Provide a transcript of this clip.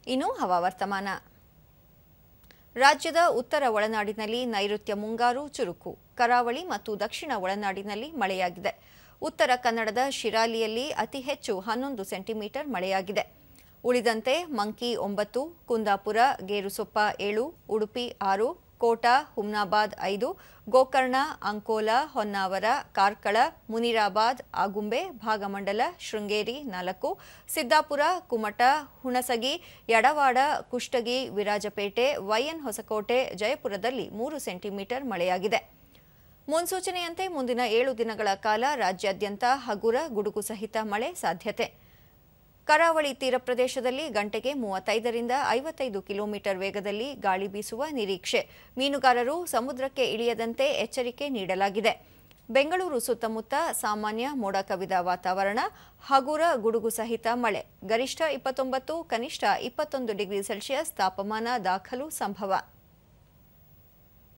ಇನ್ನು ಹವಾವರ್ತಮಾನ ರಾಜ್ಯದ ಉತ್ತರ ಒಳನಾಡಿನಲ್ಲಿ ನೈಋತ್ಯ ಮುಂಗಾರು ಚುರುಕು ಕರಾವಳಿ ಮತ್ತು ದಕ್ಷಿಣ ಒಳನಾಡಿನಲ್ಲಿ ಮಳೆಯಾಗಿದೆ ಉತ್ತರ ಕನ್ನಡದ ಶಿರಾಲಿಯಲ್ಲಿ ಅತಿ ಹೆಚ್ಚು ಹನ್ನೊಂದು ಸೆಂಟಿಮೀಟರ್ ಮಳೆಯಾಗಿದೆ ಉಳಿದಂತೆ ಮಂಕಿ ಒಂಬತ್ತು ಕುಂದಾಪುರ ಗೇರುಸೊಪ್ಪ ಏಳು ಉಡುಪಿ ಆರು ಕೋಟಾ ಹುಮ್ನಾಬಾದ್ ಐದು ಗೋಕರ್ಣ ಅಂಕೋಲಾ ಹೊನ್ನಾವರ ಕಾರ್ಕಳ ಮುನಿರಾಬಾದ್ ಆಗುಂಬೆ ಭಾಗಮಂಡಲ ಶೃಂಗೇರಿ ನಾಲ್ಕು ಸಿದ್ದಾಪುರ ಕುಮಟ ಹುಣಸಗಿ ಯಡವಾಡ ಕುಷ್ಟಗಿ ವಿರಾಜಪೇಟೆ ವೈಎನ್ ಹೊಸಕೋಟೆ ಜಯಪುರದಲ್ಲಿ ಮೂರು ಸೆಂಟಿಮೀಟರ್ ಮಳೆಯಾಗಿದೆ ಮುನ್ಸೂಚನೆಯಂತೆ ಮುಂದಿನ ಏಳು ದಿನಗಳ ಕಾಲ ರಾಜ್ಯಾದ್ಯಂತ ಹಗುರ ಗುಡುಗು ಸಹಿತ ಮಳೆ ಸಾಧ್ಯತೆ ಕರಾವಳಿ ತೀರ ಪ್ರದೇಶದಲ್ಲಿ ಗಂಟೆಗೆ ಮೂವತ್ತೈದರಿಂದ ಐವತ್ತೈದು ಕಿಲೋಮೀಟರ್ ವೇಗದಲ್ಲಿ ಗಾಳಿ ಬೀಸುವ ನಿರೀಕ್ಷೆ ಮೀನುಗಾರರು ಸಮುದ್ರಕ್ಕೆ ಇಳಿಯದಂತೆ ಎಚ್ಚರಿಕೆ ನೀಡಲಾಗಿದೆ ಬೆಂಗಳೂರು ಸುತ್ತಮುತ್ತ ಸಾಮಾನ್ಯ ಮೋಡ ಕವಿದ ವಾತಾವರಣ ಹಗುರ ಗುಡುಗು ಸಹಿತ ಮಳೆ ಗರಿಷ್ಠ ಇಪ್ಪತ್ತೊಂಬತ್ತು ಕನಿಷ್ಠ ಇಪ್ಪತ್ತೊಂದು ಡಿಗ್ರಿ ಸೆಲ್ಸಿಯಸ್ ತಾಪಮಾನ ದಾಖಲು ಸಂಭವ